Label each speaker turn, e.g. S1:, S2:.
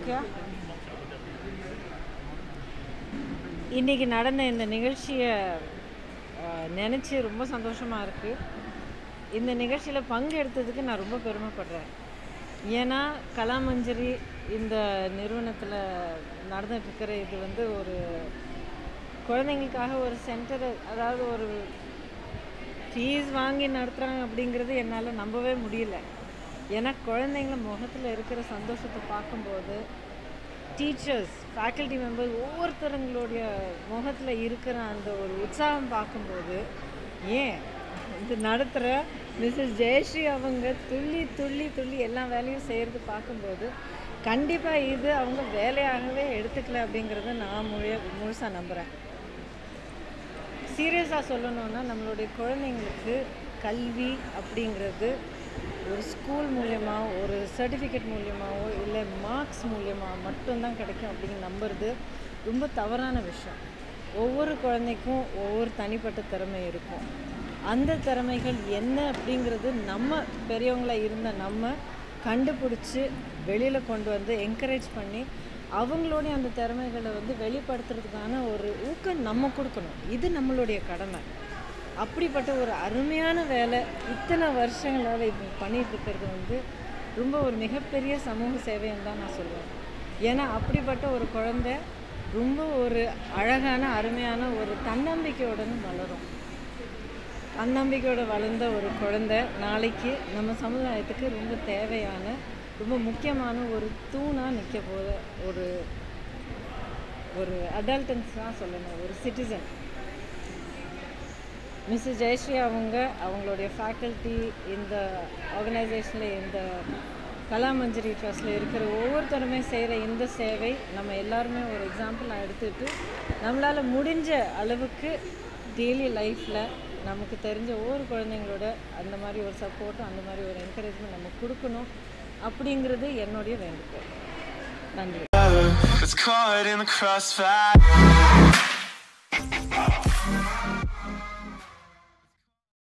S1: Okay இன்றைக்கி நடந்த இந்த நிகழ்ச்சியை நினச்சி ரொம்ப சந்தோஷமாக இருக்குது இந்த நிகழ்ச்சியில் பங்கெடுத்ததுக்கு நான் ரொம்ப பெருமைப்படுறேன் ஏன்னா கலாமஞ்சரி இந்த நிறுவனத்தில் நடந்துகிட்ருக்கிற இது வந்து ஒரு குழந்தைங்களுக்காக ஒரு சென்டர் அதாவது ஒரு ஃபீஸ் வாங்கி நடத்துகிறாங்க அப்படிங்கிறது என்னால் நம்பவே முடியல ஏன்னா குழந்தைங்கள முகத்தில் இருக்கிற சந்தோஷத்தை பார்க்கும்போது டீச்சர்ஸ் ஃபேக்கல்ட்டி மெம்பர்ஸ் ஒவ்வொருத்தருங்களுடைய முகத்தில் இருக்கிற அந்த ஒரு உற்சாகம் பார்க்கும்போது ஏன் இது நடத்துகிற மிஸ்ஸஸ் ஜெயஸ்ரீ அவங்க துள்ளி துள்ளி துள்ளி எல்லா வேலையும் செய்கிறது பார்க்கும்போது கண்டிப்பாக இது அவங்க வேலையாகவே எடுத்துக்கல அப்படிங்கிறத நான் முழு முழுசாக நம்புகிறேன் சீரியஸாக சொல்லணுன்னா நம்மளுடைய குழந்தைங்களுக்கு கல்வி அப்படிங்கிறது ஒரு ஸ்கூல் மூலயமா ஒரு சர்டிஃபிகேட் மூலியமாவோ இல்லை மார்க்ஸ் மூலியமாக மட்டும்தான் கிடைக்கும் அப்படின்னு நம்புறது ரொம்ப தவறான விஷயம் ஒவ்வொரு குழந்தைக்கும் ஒவ்வொரு தனிப்பட்ட திறமை இருக்கும் அந்த திறமைகள் என்ன அப்படிங்கிறது நம்ம பெரியவங்களாக இருந்த நம்ம கண்டுபிடிச்சி வெளியில் கொண்டு வந்து என்கரேஜ் பண்ணி அவங்களுடைய அந்த திறமைகளை வந்து வெளிப்படுத்துறதுக்கான ஒரு ஊக்கம் நம்ம கொடுக்கணும் இது நம்மளுடைய கடமை அப்படிப்பட்ட ஒரு அருமையான வேலை இத்தனை வருஷங்களால் இப்போ பண்ணிட்டு இருக்கிறது வந்து ரொம்ப ஒரு மிகப்பெரிய சமூக சேவைன்னு தான் நான் சொல்லுவேன் ஏன்னா அப்படிப்பட்ட ஒரு குழந்தை ரொம்ப ஒரு அழகான அருமையான ஒரு தன்னம்பிக்கையுடன் வளரும் தன்னம்பிக்கையோட வளர்ந்த ஒரு குழந்தை நாளைக்கு நம்ம சமுதாயத்துக்கு ரொம்ப தேவையான ரொம்ப முக்கியமான ஒரு தூணாக நிற்க போகிற ஒரு ஒரு அடல்டன்ஸ் தான் சொல்லணும் ஒரு சிட்டிசன் மிஸ்ஸஸ் ஜெயஸ்ரீ அவங்க அவங்களுடைய ஃபேக்கல்ட்டி இந்த ஆர்கனைசேஷனில் இந்த கலாமஞ்சரி ட்ரஸ்ட்டில் இருக்கிற ஒவ்வொருத்தருமே செய்கிற இந்த சேவை நம்ம எல்லாருமே ஒரு எக்ஸாம்பிளாக எடுத்துக்கிட்டு நம்மளால் முடிஞ்ச அளவுக்கு டெய்லி லைஃப்பில் நமக்கு தெரிஞ்ச ஒவ்வொரு குழந்தைங்களோட அந்த மாதிரி ஒரு சப்போர்ட்டும் அந்த மாதிரி ஒரு என்கரேஜ்மெண்ட் நம்ம கொடுக்கணும் அப்படிங்கிறது என்னுடைய வேண்டுகோள் நன்றி
S2: It's caught in the crossfire.